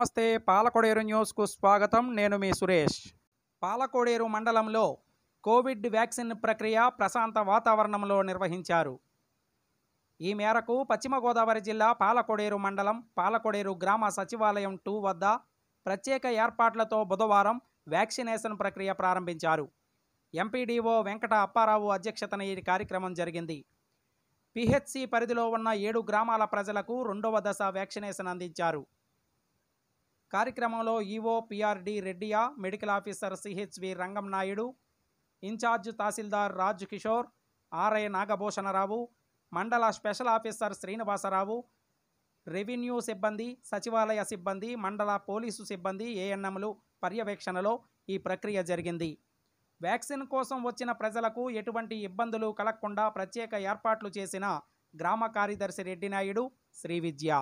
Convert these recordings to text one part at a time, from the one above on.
నమస్తే పాలకొడేరు న్యూస్కు స్వాగతం నేను మీ సురేష్ పాలకొడేరు మండలంలో కోవిడ్ వ్యాక్సిన్ ప్రక్రియ ప్రశాంత వాతావరణంలో నిర్వహించారు ఈ మేరకు పశ్చిమ గోదావరి జిల్లా పాలకొడేరు మండలం పాలకొడేరు గ్రామ సచివాలయం టూ వద్ద ప్రత్యేక ఏర్పాట్లతో బుధవారం వ్యాక్సినేషన్ ప్రక్రియ ప్రారంభించారు ఎంపీడీఓ వెంకట అప్పారావు అధ్యక్షతన ఈ కార్యక్రమం జరిగింది పిహెచ్సి పరిధిలో ఉన్న ఏడు గ్రామాల ప్రజలకు రెండవ దశ వ్యాక్సినేషన్ అందించారు కార్యక్రమంలో ఈవో పిఆర్డి రెడ్డియా medical officer CHV Rangam Naidu incharge tahsildar Raj Kishore RI Nagabhushanarao మండల స్పెషల్ ఆఫీసర్ శ్రీనివాసరావు రెవెన్యూ సిబ్బంది సచివాలయ సిబ్బంది మండల పోలీసు సిబ్బంది ఏఎన్ఎంలు పర్యవేక్షణలో ఈ ప్రక్రియ జరిగింది వ్యాక్సిన్ కోసం వచ్చిన ప్రజలకు ఎటువంటి ఇబ్బందులు కలగకుండా ప్రత్యేక ఏర్పాట్లు చేసిన గ్రామ కార్యదర్శి రెడ్డి నాయుడు శ్రీ విద్య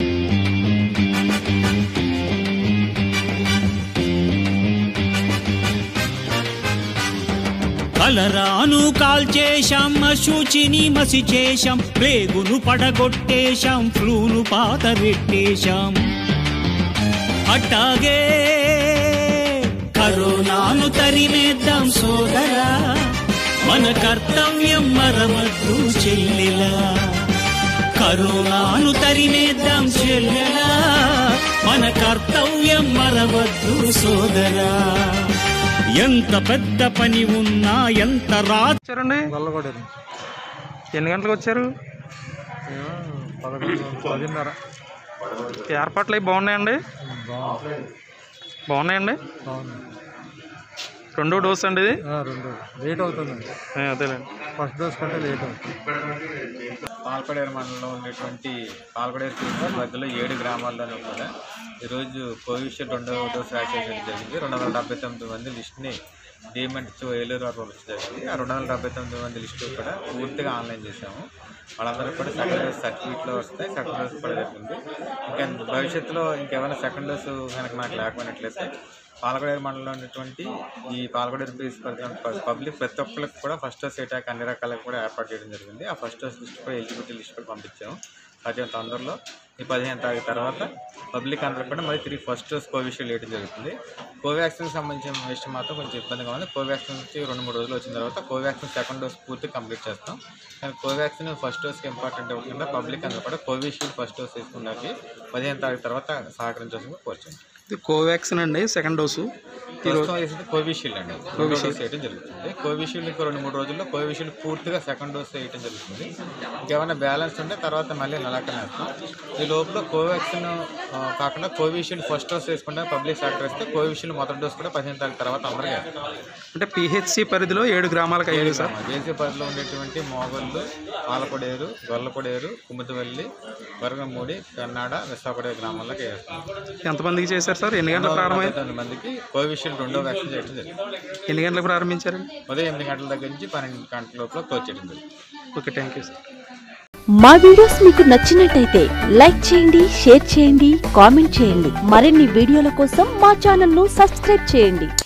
కలరాను కాల్చేశాం అశుచిని మసి చేశాం ప్లేగును పడగొట్టేశాం ఫ్లూను పాతరెట్టేశాం అట్టాగే కరోనాను తరిమేద్దాం సోదరా మన కర్తవ్యం మరవద్దు చెల్లెలా కరోనాను తరిమేద్దాం చెల్లెలా మన కర్తవ్యం మరవద్దు సోదరా ఎంత పెద్ద పని ఉన్నా ఎంత రా వచ్చారండి గొల్లగొడేరు ఎన్ని గంటలకు వచ్చారు ఏమో పదకొండు పదిన్నర ఏర్పాట్లు అవి బాగున్నాయండి బాగుంది బాగున్నాయండి బాగుంది రెండో డోస్ అండి ఇది ఆ, రెండు లేట్ అవుతుందండి ఏ, అదేలేండి ఫస్ట్ డోస్ కంటే లేట్ అవుతుంది పాల్కొడేరు మండలంలో ఉన్నటువంటి పాల్కొడేరు తీర్థం మధ్యలో ఏడు గ్రామాల్లోనూ కూడా ఈరోజు కోవిషీల్డ్ రెండవ డోస్ వ్యాక్సినేషన్ జరిగింది రెండు వందల డెబ్బై తొమ్మిది మంది లిస్ట్ని డీమెంట్ టు ఏలూరు వారు పంపించడం జరిగింది ఆ రెండు వందల డెబ్బై తొమ్మిది మంది లిస్టు కూడా పూర్తిగా ఆన్లైన్ చేసాము వాళ్ళందరూ కూడా సెకండ్ డోస్ సర్టిఫికేట్లో వస్తాయి సెకండ్ డోస్ కూడా జరుగుతుంది ఇంకా భవిష్యత్తులో ఇంకేమైనా సెకండ్ డోస్ కనుక నాకు లేకపోయినట్లయితే పాలకొడేరు మండలంలో ఉన్నటువంటి ఈ పాలకొడేరు పీస్ పబ్లిక్ ప్రతి ఒక్కరికి కూడా ఫస్ట్ డోస్ అటాక్ అన్ని రకాలకు కూడా ఏర్పాటు చేయడం జరిగింది ఆ ఫస్ట్ డోస్ లిస్ట్ కూడా ఎలిజిబిలిటీ లిస్ట్ కూడా పంపించాము అత్యంత తొందరలో ఈ పదిహేను తారీఖు తర్వాత పబ్లిక్ అందరూ కూడా మళ్ళీ తిరిగి ఫస్ట్ డోస్ కోవిషీల్డ్ వేయడం జరుగుతుంది కోవాక్సిన్కి సంబంధించిన విషయం మాత్రం కొంచెం ఇబ్బందిగా ఉంది కోవాక్సిన్ వచ్చి రెండు మూడు రోజులు వచ్చిన తర్వాత కోవాక్సిన్ సెకండ్ డోస్ పూర్తి కంప్లీట్ చేస్తాం కానీ కోవాక్సిన్ ఫస్ట్ డోస్కి ఇంపార్టెంట్ అవ్వకుండా పబ్లిక్ అందరూ కూడా కోవిషీల్డ్ ఫస్ట్ డోస్ తీసుకున్నాకి పదిహేను తారీఖు తర్వాత సహకరించాల్సింది కోరుచండి ఇది కోవాక్సిన్ అండి సెకండ్ డోసు ప్రస్తుతం వేసింది కోవిషీల్డ్ అండి రెండో డోస్ వేయడం జరుగుతుంది కోవిషీల్డ్ ఇంకో రెండు మూడు రోజుల్లో కోవిషీల్డ్ పూర్తిగా సెకండ్ డోస్ వేయడం జరుగుతుంది ఇంకేమైనా బ్యాలెన్స్ ఉంటే తర్వాత మళ్ళీ నెలకనే వేస్తాం ఈ లోపల కోవాక్సిన్ ఆ, కాకుండా కోవిషీల్డ్ ఫస్ట్ డోస్ వేసుకుంటే పబ్లిక్ సెక్టర్ వేస్తే కోవిషీల్డ్ మొదటి డోస్ కూడా పదిహేను తారీఖు తర్వాత అందరికీ వేస్తాం అంటే పిహెచ్సి పరిధిలో ఏడు గ్రామాలకు అయ్యింది సార్ జేసీ పరిధిలో ఉండేటువంటి మోగళ్ళు పాలకొడేరు గొల్లకొడేరు కుముదివల్లి వరగమూడి కన్నాడ విశాఖపడే గ్రామాలకు వేస్తాం ఎంతమందికి చేశారు సార్ ఎన్ని గంటలకు ప్రారంభమైంది తొమ్మిది మందికి కోవిషీల్డ్ రెండో వ్యాక్సిన్ చేయడం జరిగింది ఎన్ని గంటలకు ప్రారంభించారండి ఉదయం ఎనిమిది గంటల దగ్గర నుంచి పన్నెండు గంటల లోపల క్లోజ్ చేయడం జరిగింది ఓకే థ్యాంక్ యూ సార్ మా వీడియోస్ మీకు నచ్చినట్టయితే లైక్ చేయండి షేర్ చేయండి కామెంట్ చేయండి మరిన్ని వీడియోల కోసం మా ఛానల్ ను సబ్స్క్రైబ్ చేయండి